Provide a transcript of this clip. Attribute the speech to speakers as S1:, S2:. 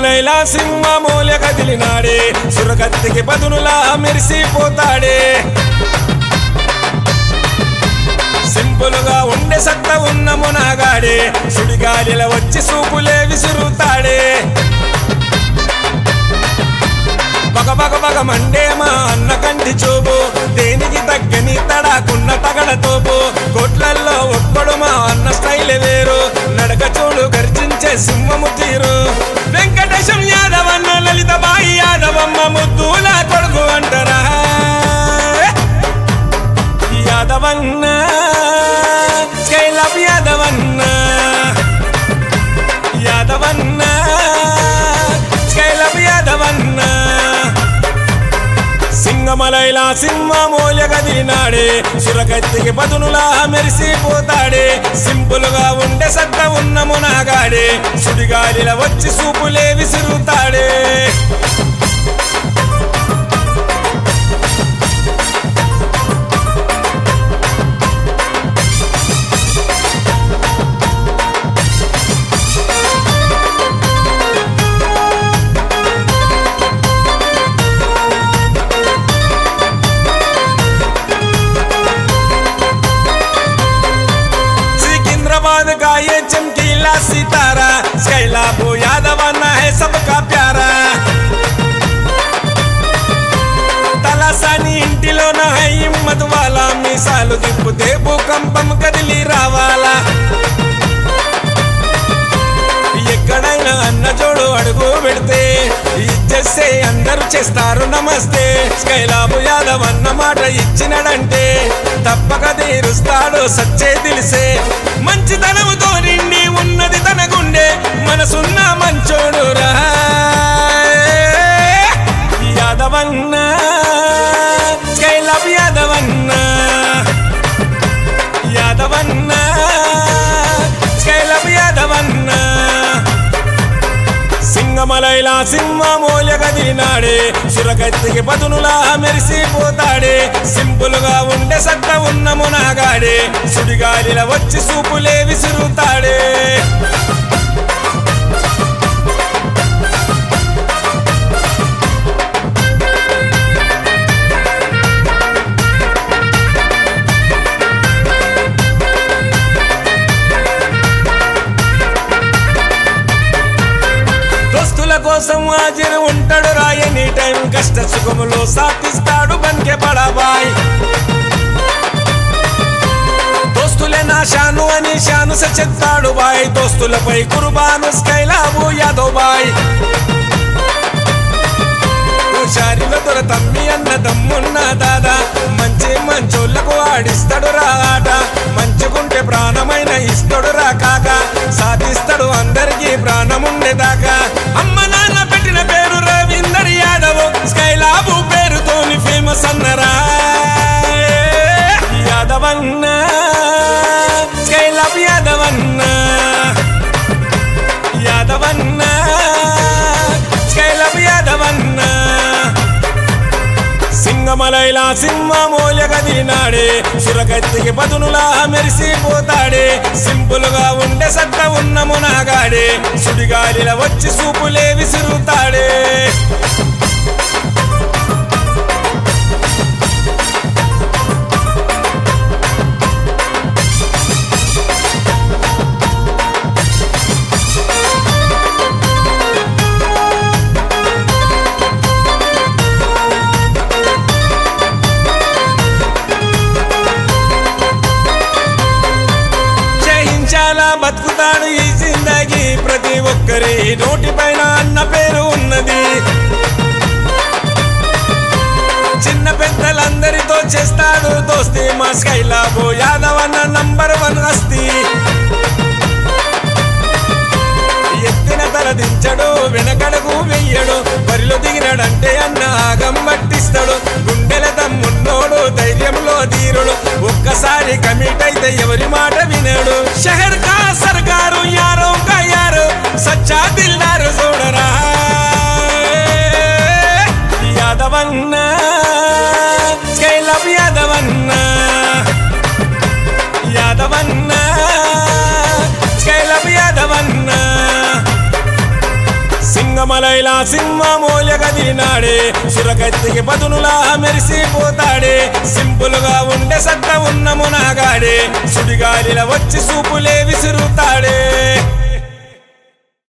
S1: సింగమలైలా సింహమూల కదిలినాడే సురకత్తికి పదునులా మెరిసిపోతాడే సింపులుగా ఉండే సత్త ఉన్న మునగాడే సుడిగాలిల వచ్చి సూపులే విసురుతాడే బగ బగ బగ మండే మా అన్న కంటి చూపు దేనికి తగ్గని తడాకున్న తగడ తోపు కోట్లల్లో ఒక్కడు మా అన్న స్టైల్ వేరు నడక చూడు గర్జించే సింహము తీరు వెంకటేశం యాదవన్న లలిత బాయి యాదవమ్మ ముద్దుల కొడుకు అంటరా యాదవన్న స్కైలప్ యాదవన్న యాదవన్న స్కైలప్ యాదవన్న సింగమలైలా సింహమూల గదినాడే సురకత్తికి పదునులా మెరిసిపోతాడే సింపుల్ గా ఉండే సత్త ఉన్న మునగాడే సుడిగాలిల వచ్చి సూపులే విసురుతాడే सिकंदराबाद का ये चमकीला सितारा सैलाबो यादवाना है सबका प्यारा తలసాని ఇంటిలోన హై హిమ్మత్ వాలా మీసాలు దిప్పుతే భూకంపం కదిలి రావాలా ఎక్కడైనా అన్న జోడు అడుగు పెడితే ఇచ్చేస్తే అందరూ చేస్తారు నమస్తే స్కైలాబు యాదవ్ అన్న మాట ఇచ్చినడంటే తప్పక తీరుస్తాడు సచ్చే తెలిసే మంచితనముతో నిండి ఉన్నది తన గుండె మనసున్న మంచోడు రా యాదవన్న స్కైలాబ్ యాదవన్న యాదవన్న స్కైలబ్ యాదవన్న సింగమలైలా సింహమూల గదినాడే సురకత్తికి పదునులా మెరిసిపోతాడే సింపుల్ గా ఉండే సత్త ఉన్న మునగాడే సుడిగాలిల వచ్చి సూపులే విసురుతాడే దోస్తుల కోసం హాజరు ఉంటాడు రాయని టైం కష్ట సుఖములో సాధిస్తాడు బంకె పడబాయ్ దోస్తులే నా షాను అని షాను చెత్తాడు బాయ్ దోస్తులపై కుర్బాను స్కైలాబు యాదవ్ బాయ్ హుషారిలో దొర తమ్మి అన్న దమ్మున్న దాదా మంచి మంచోళ్ళకు ఆడిస్తాడు రా ఆట మంచిగుంటే ప్రాణమైన ఇస్తాడు రా కాక సాధిస్తాడు అందరికీ ప్రాణముండేదాకా అమ్మ నాన్న పెట్టిన పేరు రవీందర్ యాదవ్ స్కైలాబు పేరుతోని ఫేమస్ అన్నరా యాదవన్న స్కైలాబ్ యాదవన్న యాదవన్న స్కైలబ్ యాదవన్న సింగమలైలా సింహమూల గదినాడే సురకత్తికి పదునులా మెరిసిపోతాడే సింపుల్ గా ఉండే సత్త ఉన్న మునగాడే సుడిగాలిల వచ్చి సూపులే విసురుతాడే జయించాలా బతుకుతాడు ఈ జిందగీ ప్రతి ఒక్కరి నోటిపైన అన్న పేరు ఉన్నది చిన్న పెద్దలందరితో చేస్తాడు దోస్తి మా స్కైలాబో యాదవ్ అన్న నంబర్ వన్ హస్తి ఎత్తిన తల దించడు వెనకడుగు వెయ్యడు బరిలో దిగినాడంటే అన్న ఆగం పట్టిస్తాడు గుండెల దమ్మున్నోడు ధైర్యంలో ధీరుడు ఒక్కసారి కమిట్ అయితే ఎవరి మాట వినడు షహర్ కా సర్కారు యారో కా యారు సచ్చా దిల్దారు చూడరా యాదవన్న స్కైలబ్ యాదవన్న యాదవన్న స్కైలబ్ యాదవన్న సింగ సింగమలైలా సింహమూల్య గదినాడే సురకత్తికి పదునులా మెరిసిపోతాడే సింపుల్ గా ఉండే సత్త ఉన్న మునాగాడే సుడిగాలిల వచ్చి సూపులే విసురుతాడే